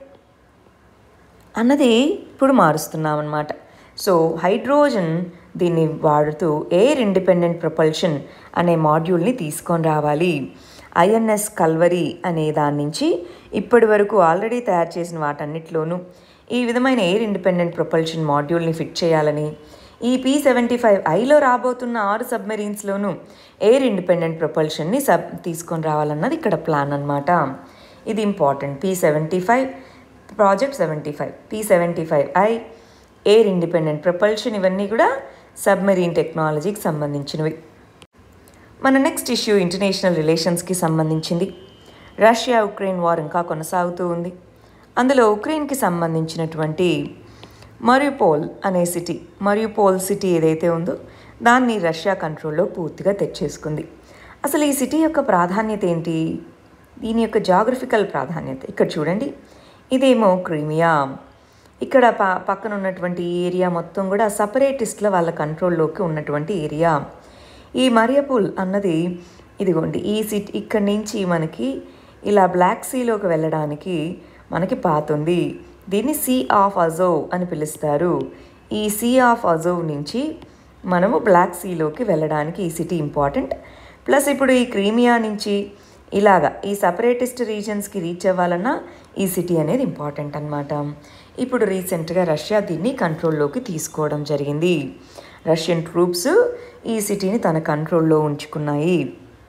అన్నది ఇప్పుడు మారుస్తున్నాం అనమాట సో హైడ్రోజన్ దీన్ని వాడుతూ ఎయిర్ ఇండిపెండెంట్ ప్రపల్షన్ అనే మాడ్యూల్ని తీసుకొని రావాలి ఐఎన్ఎస్ కల్వరీ అనే దాని నుంచి ఇప్పటి వరకు ఆల్రెడీ తయారు చేసిన వాటన్నిటిలోనూ ఈ విధమైన ఎయిర్ ఇండిపెండెంట్ ప్రొపల్షన్ మాడ్యూల్ని ఫిట్ చేయాలని ఈ పీ సెవెంటీ ఫైవ్ ఐలో రాబోతున్న ఆరు సబ్మెరీన్స్లోనూ ఎయిర్ ఇండిపెండెంట్ ప్రొపల్షన్ని సబ్ తీసుకొని రావాలన్నది ఇక్కడ ప్లాన్ అనమాట ఇది important P seventy five project seventy five P seventy five I air independent propulsion ఇవన్నీ కూడా సబ్మెరీన్ టెక్నాలజీకి సంబంధించినవి మన నెక్స్ట్ ఇష్యూ ఇంటర్నేషనల్ రిలేషన్స్కి సంబంధించింది రష్యా ఉక్రెయిన్ వార్ ఇంకా కొనసాగుతూ ఉంది అందులో ఉక్రెయిన్కి సంబంధించినటువంటి మరియుపోల్ అనే సిటీ మరియుపోల్ సిటీ ఏదైతే ఉందో దాన్ని రష్యా కంట్రోల్లో పూర్తిగా తెచ్చేసుకుంది అసలు ఈ సిటీ యొక్క ప్రాధాన్యత ఏంటి దీని యొక్క జాగ్రఫికల్ ప్రాధాన్యత ఇక్కడ చూడండి ఇదేమో క్రీమియా ఇక్కడ ప పక్కన ఉన్నటువంటి ఈ ఏరియా మొత్తం కూడా సపరేటిస్ట్ల వాళ్ళ కంట్రోల్లోకి ఉన్నటువంటి ఏరియా ఈ మరియపుల్ అన్నది ఇదిగోండి ఈ సిటీ ఇక్కడి నుంచి మనకి ఇలా బ్లాక్ సీలోకి వెళ్ళడానికి మనకి పాతుంది దీన్ని సీ ఆఫ్ అజోవ్ అని పిలుస్తారు ఈ సీ ఆఫ్ అజోవ్ నుంచి మనము బ్లాక్ సీలోకి వెళ్ళడానికి ఈ సిటీ ఇంపార్టెంట్ ప్లస్ ఇప్పుడు ఈ క్రీమియా నుంచి ఇలాగా ఈ సపరేటిస్ట్ రీజన్స్కి రీచ్ అవ్వాలన్నా ఈ సిటీ అనేది ఇంపార్టెంట్ అనమాట ఇప్పుడు రీసెంట్గా రష్యా దీన్ని కంట్రోల్లోకి తీసుకోవడం జరిగింది రష్యన్ ట్రూప్స్ ఈ సిటీని తన కంట్రోల్లో ఉంచుకున్నాయి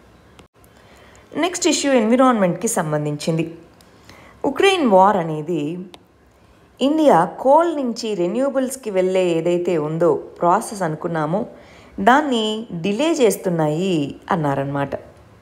నెక్స్ట్ ఇష్యూ ఎన్విరాన్మెంట్కి సంబంధించింది ఉక్రెయిన్ వార్ అనేది ఇండియా కోల్ నుంచి రెన్యూబుల్స్కి వెళ్ళే ఏదైతే ఉందో ప్రాసెస్ అనుకున్నామో దాన్ని డిలే చేస్తున్నాయి అన్నారనమాట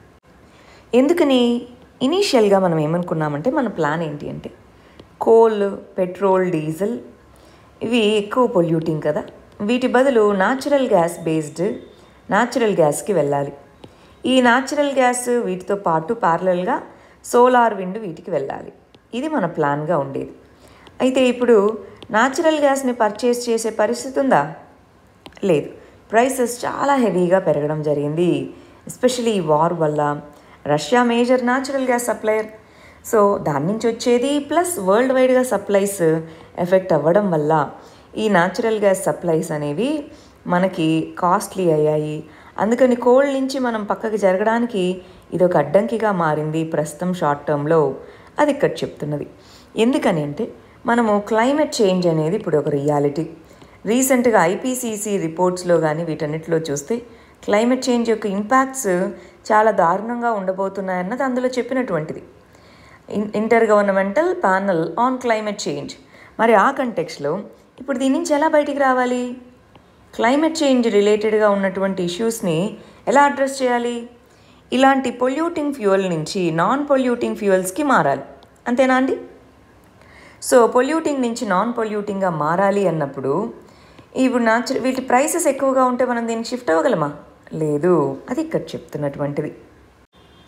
ఎందుకని ఇనీషియల్గా మనం ఏమనుకున్నామంటే మన ప్లాన్ ఏంటి అంటే కోల్ పెట్రోల్ డీజిల్ ఇవి ఎక్కువ పొల్యూటింగ్ కదా వీటి బదులు న్యాచురల్ గ్యాస్ బేస్డ్ న్యాచురల్ గ్యాస్కి వెళ్ళాలి ఈ న్యాచురల్ గ్యాస్ వీటితో పాటు ప్యారలల్గా సోలార్ విండ్ వీటికి వెళ్ళాలి ఇది మన ప్లాన్గా ఉండేది అయితే ఇప్పుడు న్యాచురల్ గ్యాస్ని పర్చేస్ చేసే పరిస్థితి ఉందా లేదు ప్రైసెస్ చాలా హెవీగా పెరగడం జరిగింది ఎస్పెషలీ ఈ వార్ వల్ల Russia major natural gas supplier so దాని నుంచి వచ్చేది ప్లస్ వరల్డ్ వైడ్గా సప్లైస్ ఎఫెక్ట్ అవ్వడం వల్ల ఈ న్యాచురల్ గ్యాస్ సప్లైస్ అనేవి మనకి కాస్ట్లీ అయ్యాయి అందుకని కోల్డ్ నుంచి మనం పక్కకి జరగడానికి ఇది ఒక అడ్డంకిగా మారింది ప్రస్తుతం షార్ట్ టర్మ్లో అది ఇక్కడ చెప్తున్నది ఎందుకని అంటే మనము క్లైమేట్ చేంజ్ అనేది ఇప్పుడు ఒక రియాలిటీ రీసెంట్గా ఐపీసీసీ రిపోర్ట్స్లో కానీ వీటన్నిటిలో చూస్తే క్లైమేట్ చేంజ్ యొక్క ఇంపాక్ట్స్ చాలా దారుణంగా ఉండబోతున్నాయన్నది అందులో చెప్పినటువంటిది inter governmental panel on climate change మరి ఆ కంటెక్స్లో ఇప్పుడు దీని నుంచి ఎలా బయటికి రావాలి క్లైమేట్ చేంజ్ రిలేటెడ్గా ఉన్నటువంటి ఇష్యూస్ని ఎలా అడ్రస్ చేయాలి ఇలాంటి పొల్యూటింగ్ ఫ్యూయల్ నుంచి నాన్ పొల్యూటింగ్ ఫ్యూయల్స్కి మారాలి అంతేనా అండి సో పొల్యూటింగ్ నుంచి నాన్ పొల్యూటింగ్గా మారాలి అన్నప్పుడు ఇప్పుడు నాచురల్ వీటి ప్రైసెస్ ఎక్కువగా ఉంటే మనం దీన్ని షిఫ్ట్ అవ్వగలమా లేదు అది ఇక్కడ చెప్తున్నటువంటిది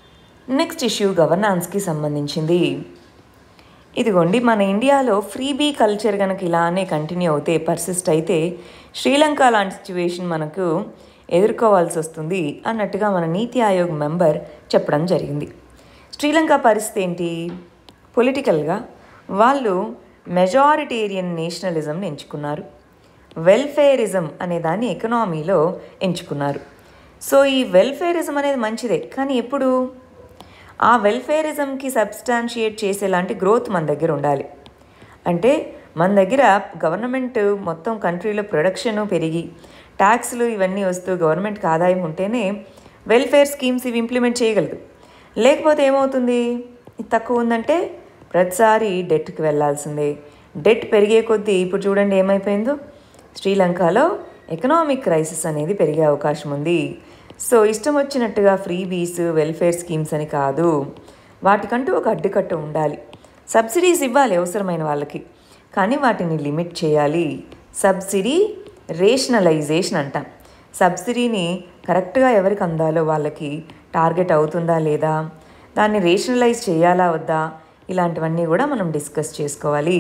నెక్స్ట్ ఇష్యూ గవర్నాన్స్కి సంబంధించింది ఇదిగోండి మన ఇండియాలో ఫ్రీబీ కల్చర్ కనుక ఇలానే కంటిన్యూ అవుతే పర్సిస్ట్ అయితే శ్రీలంక లాంటి సిచ్యువేషన్ మనకు ఎదుర్కోవాల్సి వస్తుంది అన్నట్టుగా మన నీతి ఆయోగ్ మెంబర్ చెప్పడం జరిగింది శ్రీలంక పరిస్థితి ఏంటి పొలిటికల్గా వాళ్ళు మెజారిటేరియన్ నేషనలిజంని ఎంచుకున్నారు వెల్ఫేరిజం అనే దాన్ని ఎకనామీలో ఎంచుకున్నారు సో ఈ వెల్ఫేరిజం అనేది మంచిదే కానీ ఎప్పుడు ఆ వెల్ఫేరిజంకి సబ్స్టాన్షియేట్ చేసేలాంటి గ్రోత్ మన దగ్గర ఉండాలి అంటే మన దగ్గర గవర్నమెంట్ మొత్తం కంట్రీలో ప్రొడక్షన్ పెరిగి ట్యాక్స్లు ఇవన్నీ వస్తూ గవర్నమెంట్కి ఆదాయం ఉంటేనే వెల్ఫేర్ స్కీమ్స్ ఇవి ఇంప్లిమెంట్ చేయగలదు లేకపోతే ఏమవుతుంది ఇది తక్కువ ఉందంటే ప్రతిసారి డెట్కి వెళ్ళాల్సిందే డెట్ పెరిగే కొద్దీ ఇప్పుడు చూడండి ఏమైపోయిందో శ్రీలంకలో ఎకనామిక్ క్రైసిస్ అనేది పెరిగే అవకాశం ఉంది సో ఇష్టం వచ్చినట్టుగా ఫ్రీ బీస్ వెల్ఫేర్ స్కీమ్స్ అని కాదు వాటికంటూ ఒక అడ్డుకట్ట ఉండాలి సబ్సిడీస్ ఇవ్వాలి అవసరమైన వాళ్ళకి కానీ వాటిని లిమిట్ చేయాలి సబ్సిడీ రేషనలైజేషన్ అంటాం సబ్సిడీని కరెక్ట్గా ఎవరికి అందాలో వాళ్ళకి టార్గెట్ అవుతుందా లేదా దాన్ని రేషనలైజ్ చేయాలా వద్దా ఇలాంటివన్నీ కూడా మనం డిస్కస్ చేసుకోవాలి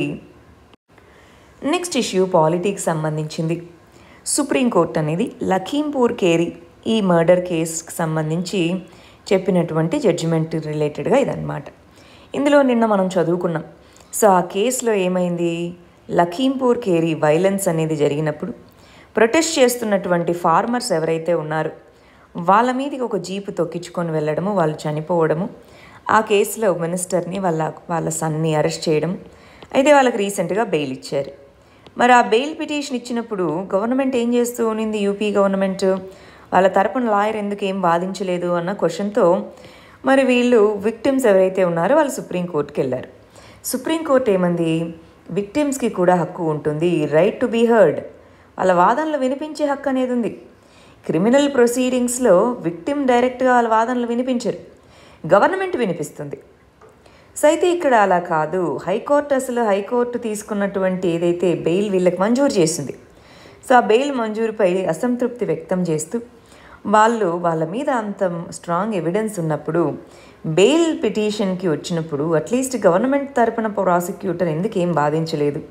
నెక్స్ట్ ఇష్యూ పాలిటిక్స్ సంబంధించింది సుప్రీంకోర్టు అనేది లఖీంపూర్ కేరి ఈ మర్డర్ కేసుకి సంబంధించి చెప్పినటువంటి జడ్జిమెంట్ రిలేటెడ్గా ఇదన్నమాట ఇందులో నిన్న మనం చదువుకున్నాం సో ఆ కేసులో ఏమైంది లఖీంపూర్ కేరి వైలెన్స్ అనేది జరిగినప్పుడు ప్రొటెస్ట్ చేస్తున్నటువంటి ఫార్మర్స్ ఎవరైతే ఉన్నారో వాళ్ళ మీదకి ఒక జీపు తొక్కించుకొని వెళ్ళడము వాళ్ళు చనిపోవడము ఆ కేసులో మినిస్టర్ని వాళ్ళ వాళ్ళ సన్ని అరెస్ట్ చేయడం అయితే వాళ్ళకి రీసెంట్గా బెయిల్ ఇచ్చారు మరి ఆ బెయిల్ పిటిషన్ ఇచ్చినప్పుడు గవర్నమెంట్ ఏం చేస్తూ ఉన్నింది యూపీ గవర్నమెంట్ వాళ్ళ తరపున లాయర్ ఎందుకు ఏం వాదించలేదు అన్న క్వశ్చన్తో మరి వీళ్ళు విక్టిమ్స్ ఎవరైతే ఉన్నారో వాళ్ళు సుప్రీంకోర్టుకి వెళ్ళారు సుప్రీంకోర్టు ఏమంది విక్టిమ్స్కి కూడా హక్కు ఉంటుంది రైట్ టు బీ హర్డ్ వాళ్ళ వాదనలు వినిపించే హక్కు అనేది ఉంది క్రిమినల్ ప్రొసీడింగ్స్లో విక్టిమ్ డైరెక్ట్గా వాళ్ళ వాదనలు వినిపించరు గవర్నమెంట్ వినిపిస్తుంది సో అయితే ఇక్కడ అలా కాదు హైకోర్టు అసలు హైకోర్టు తీసుకున్నటువంటి ఏదైతే బెయిల్ వీళ్ళకి మంజూరు చేసింది సో ఆ బెయిల్ మంజూరుపై అసంతృప్తి వ్యక్తం చేస్తూ వాళ్ళు వాళ్ళ మీద అంత స్ట్రాంగ్ ఎవిడెన్స్ ఉన్నప్పుడు బెయిల్ పిటిషన్కి వచ్చినప్పుడు అట్లీస్ట్ గవర్నమెంట్ తరపున ప్రాసిక్యూటర్ ఎందుకు ఏం బాధించలేదు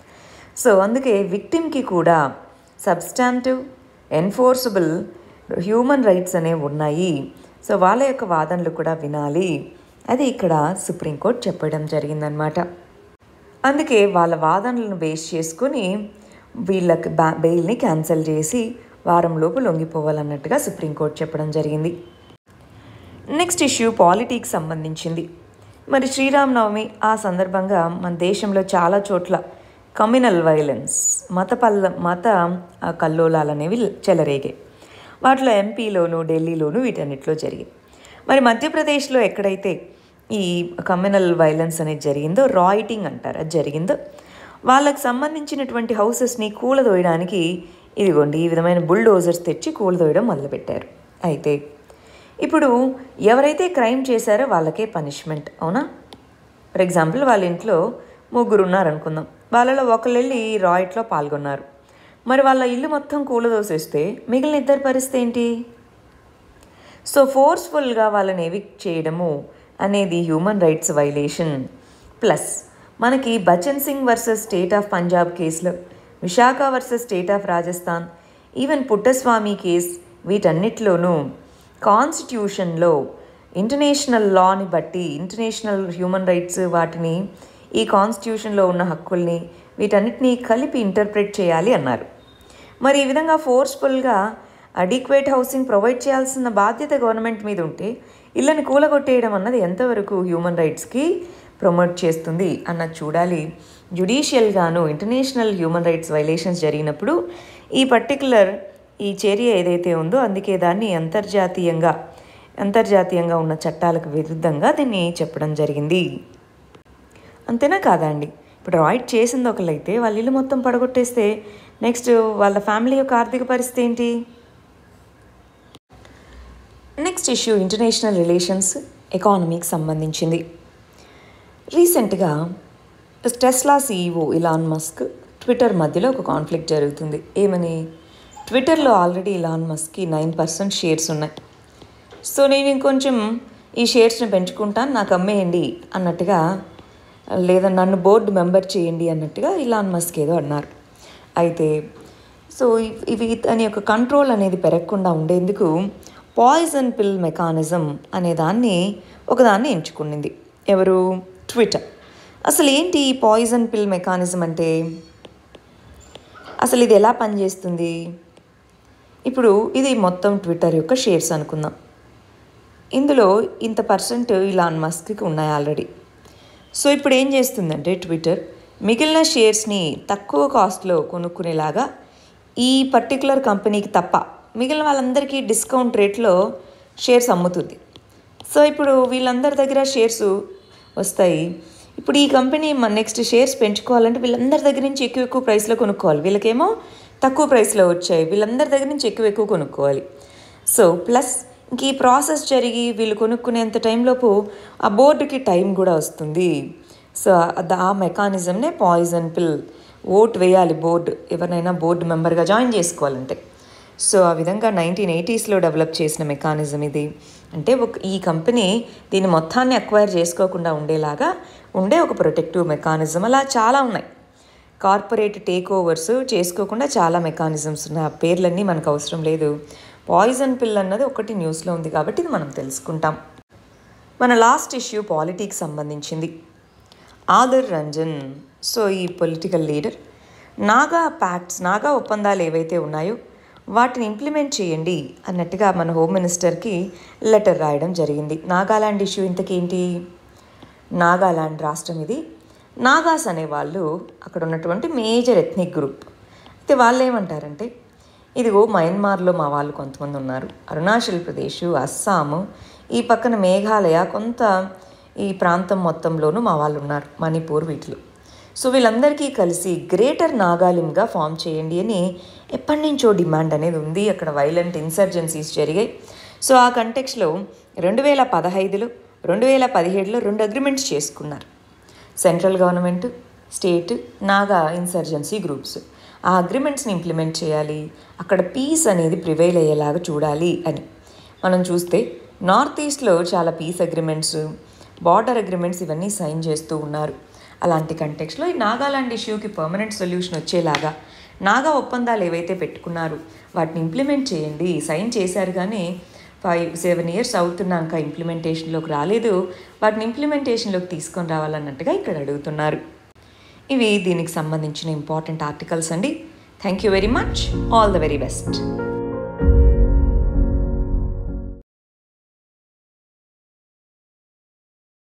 సో అందుకే విక్టిమ్కి కూడా సబ్స్టాంటివ్ ఎన్ఫోర్సబుల్ హ్యూమన్ రైట్స్ అనేవి ఉన్నాయి సో వాళ్ళ యొక్క వాదనలు కూడా వినాలి అది ఇక్కడ సుప్రీంకోర్టు చెప్పడం జరిగిందనమాట అందుకే వాళ్ళ వాదనలను బేస్ చేసుకుని వీళ్ళకి బా బెయిల్ని క్యాన్సిల్ చేసి వారంలోపు లొంగిపోవాలన్నట్టుగా సుప్రీంకోర్టు చెప్పడం జరిగింది నెక్స్ట్ ఇష్యూ పాలిటిక్స్ సంబంధించింది మరి శ్రీరామనవమి ఆ సందర్భంగా మన దేశంలో చాలా చోట్ల కమ్యూనల్ వైలెన్స్ మత పల్ల మత ఆ, కల్లోలాలు అనేవి చెలరేగాయి వాటిలో ఎంపీలోను ఢిల్లీలోను వీటన్నిటిలో జరిగాయి మరి మధ్యప్రదేశ్లో ఎక్కడైతే ఈ కమ్యూనల్ వైలెన్స్ అనేది జరిగిందో రాయిటింగ్ అంటారు అది జరిగిందో వాళ్ళకి సంబంధించినటువంటి హౌసెస్ని కూలదోయడానికి ఇదిగోండి ఈ విధమైన బుల్డోజర్స్ తెచ్చి కూలదోయడం మొదలుపెట్టారు అయితే ఇప్పుడు ఎవరైతే క్రైమ్ చేశారో వాళ్ళకే పనిష్మెంట్ అవునా ఫర్ ఎగ్జాంపుల్ వాళ్ళ ఇంట్లో ముగ్గురు ఉన్నారనుకుందాం వాళ్ళలో ఒకళ్ళు వెళ్ళి రాయిట్లో పాల్గొన్నారు మరి వాళ్ళ ఇల్లు మొత్తం కూలదోసేస్తే మిగిలిన ఇద్దరి పరిస్థితి ఏంటి సో ఫోర్స్ఫుల్గా వాళ్ళని ఎవిక్ట్ చేయడము అనేది హ్యూమన్ రైట్స్ వైలేషన్ ప్లస్ మనకి Bachan Singh versus state of Punjab కేసులో Vishaka versus state of Rajasthan even Puttaswamy case వీటన్నిటిలోనూ కాన్స్టిట్యూషన్లో ఇంటర్నేషనల్ లాని బట్టి ఇంటర్నేషనల్ హ్యూమన్ రైట్స్ వాటిని ఈ కాన్స్టిట్యూషన్లో ఉన్న హక్కుల్ని వీటన్నిటినీ కలిపి ఇంటర్ప్రెట్ చేయాలి అన్నారు మరి ఈ విధంగా ఫోర్స్ఫుల్గా అడిక్వేట్ హౌసింగ్ ప్రొవైడ్ చేయాల్సిన బాధ్యత గవర్నమెంట్ మీద ఉంటే ఇళ్ళని కూలగొట్టేయడం అన్నది ఎంతవరకు హ్యూమన్ రైట్స్కి ప్రమోట్ చేస్తుంది అన్నది చూడాలి జుడిషియల్గాను ఇంటర్నేషనల్ హ్యూమన్ రైట్స్ వైలేషన్స్ జరిగినప్పుడు ఈ పర్టికులర్ ఈ చర్య ఏదైతే ఉందో అందుకే దాన్ని అంతర్జాతీయంగా అంతర్జాతీయంగా ఉన్న చట్టాలకు విరుద్ధంగా దీన్ని చెప్పడం జరిగింది అంతేనా కాదా అండి ఇప్పుడు రాయిట్ చేసింది ఒకళ్ళైతే వాళ్ళ ఇల్లు మొత్తం పడగొట్టేస్తే నెక్స్ట్ వాళ్ళ ఫ్యామిలీ యొక్క ఆర్థిక పరిస్థితి ఏంటి నెక్స్ట్ ఇష్యూ ఇంటర్నేషనల్ రిలేషన్స్ ఎకానమీకి సంబంధించింది రీసెంట్గా Tesla CEO Elon Musk Twitter మధ్యలో ఒక కాన్ఫ్లిక్ట్ జరుగుతుంది ఏమని ట్విట్టర్లో ఆల్రెడీ ఇలాన్ మస్క్కి నైన్ పర్సెంట్ షేర్స్ ఉన్నాయి సో నేను ఇంకొంచెం ఈ షేర్స్ని పెంచుకుంటాను నాకు అమ్మేయండి అన్నట్టుగా లేదా నన్ను బోర్డు మెంబర్ చేయండి అన్నట్టుగా ఇలాన్ మస్క్ ఏదో అన్నారు అయితే సో ఇవ్- ఇవి ఇతని యొక్క కంట్రోల్ అనేది పెరగకుండా ఉండేందుకు పాయిజన్ పిల్ మెకానిజం అనే దాన్ని ఒకదాన్ని ఎంచుకునింది ఎవరు ట్విట్టర్ అసలు ఏంటి ఈ పాయిజన్ పిల్ మెకానిజం అంటే అసలు ఇది ఎలా పనిచేస్తుంది ఇప్పుడు ఇది మొత్తం ట్విట్టర్ యొక్క షేర్స్ అనుకుందాం ఇందులో ఇంత పర్సెంట్ ఇలాన్ మస్క్కి ఉన్నాయి ఆల్రెడీ సో ఇప్పుడు ఏం చేస్తుందంటే ట్విట్టర్ మిగిలిన షేర్స్ని తక్కువ కాస్ట్లో కొనుక్కునేలాగా ఈ పర్టికులర్ కంపెనీకి తప్ప మిగిలిన వాళ్ళందరికీ డిస్కౌంట్ రేట్లో షేర్స్ అమ్ముతుంది సో ఇప్పుడు వీళ్ళందరి దగ్గర షేర్స్ వస్తాయి ఇప్పుడు ఈ కంపెనీ మన నెక్స్ట్ షేర్స్ పెంచుకోవాలంటే వీళ్ళందరి దగ్గర నుంచి ఎక్కువ ఎక్కువ ప్రైస్లో కొనుక్కోవాలి వీళ్ళకేమో తక్కువ ప్రైస్లో వచ్చాయి వీళ్ళందరి దగ్గర నుంచి ఎక్కువ ఎక్కువ కొనుక్కోవాలి సో ప్లస్ ఇంక ఈ ప్రాసెస్ జరిగి వీళ్ళు కొనుక్కునేంత టైంలోపు ఆ బోర్డుకి టైం కూడా వస్తుంది సో అది ఆ మెకానిజంనే పాయిజన్ పిల్ ఓట్ వేయాలి బోర్డు ఎవరినైనా బోర్డు మెంబర్గా జాయిన్ చేసుకోవాలంటే సో ఆ విధంగా నైన్టీన్ ఎయిటీస్లో డెవలప్ చేసిన మెకానిజం ఇది అంటే ఒక ఈ కంపెనీ దీని మొత్తాన్ని అక్వైర్ చేసుకోకుండా ఉండేలాగా ఉండే ఒక ప్రొటెక్టివ్ మెకానిజం అలా చాలా ఉన్నాయి కార్పొరేట్ టేక్ ఓవర్స్ చేసుకోకుండా చాలా మెకానిజమ్స్ ఉన్నాయి ఆ పేర్లన్నీ మనకు అవసరం లేదు పాయిజన్ పిల్ అన్నది ఒకటి న్యూస్లో ఉంది కాబట్టి ఇది మనం తెలుసుకుంటాం మన లాస్ట్ ఇష్యూ పాలిటిక్స్ సంబంధించింది ఆదర్ రంజన్ సో ఈ political leader Naga pacts Naga ఒప్పందాలు ఏవైతే ఉన్నాయో వాటిని ఇంప్లిమెంట్ చేయండి అన్నట్టుగా మన హోమ్ మినిస్టర్కి లెటర్ రాయడం జరిగింది నాగాలాండ్ ఇష్యూ ఇంతకేంటి నాగాలాండ్ రాష్ట్రం ఇది నాగాస్ అనేవాళ్ళు అక్కడ ఉన్నటువంటి మేజర్ ఎథ్నిక్ గ్రూప్ అయితే వాళ్ళు ఏమంటారంటే ఇదిగో మయన్మార్లో మా వాళ్ళు కొంతమంది ఉన్నారు అరుణాచల్ ప్రదేశ్ అస్సాము ఈ పక్కన మేఘాలయ కొంత ఈ ప్రాంతం మొత్తంలోనూ మా వాళ్ళు ఉన్నారు మణిపూర్ వీటిలో సో వీళ్ళందరికీ కలిసి గ్రేటర్ నాగాలింగా ఫామ్ చేయండి అని ఎప్పటి నుంచో డిమాండ్ అనేది ఉంది అక్కడ వైలెంట్ ఇన్సర్జెన్సీస్ జరిగాయి సో ఆ కంటెక్స్లో రెండు వేల పదహైదులో రెండు వేల పదిహేడులో రెండు అగ్రిమెంట్స్ చేసుకున్నారు central government state Naga insurgency groups ఆ అగ్రిమెంట్స్ని ఇంప్లిమెంట్ చేయాలి అక్కడ పీస్ అనేది ప్రివైల్ అయ్యేలాగా చూడాలి అని మనం చూస్తే నార్త్ ఈస్ట్లో చాలా పీస్ అగ్రిమెంట్స్ బార్డర్ అగ్రిమెంట్స్ ఇవన్నీ సైన్ చేస్తూ ఉన్నారు అలాంటి కంటెక్స్లో ఈ నాగాలాండ్ ఇష్యూకి పర్మనెంట్ సొల్యూషన్ వచ్చేలాగా నాగా ఒప్పందాలు ఏవైతే పెట్టుకున్నారు వాటిని ఇంప్లిమెంట్ చేయండి సైన్ చేశారు కానీ ఫైవ్ సెవెన్ ఇయర్స్ అవుతున్నాక ఇంప్లిమెంటేషన్లోకి రాలేదు వాటిని ఇంప్లిమెంటేషన్లోకి తీసుకొని రావాలన్నట్టుగా ఇక్కడ అడుగుతున్నారు ఇవి దీనికి సంబంధించిన ఇంపార్టెంట్ ఆర్టికల్స్ అండి thank you very much all the very best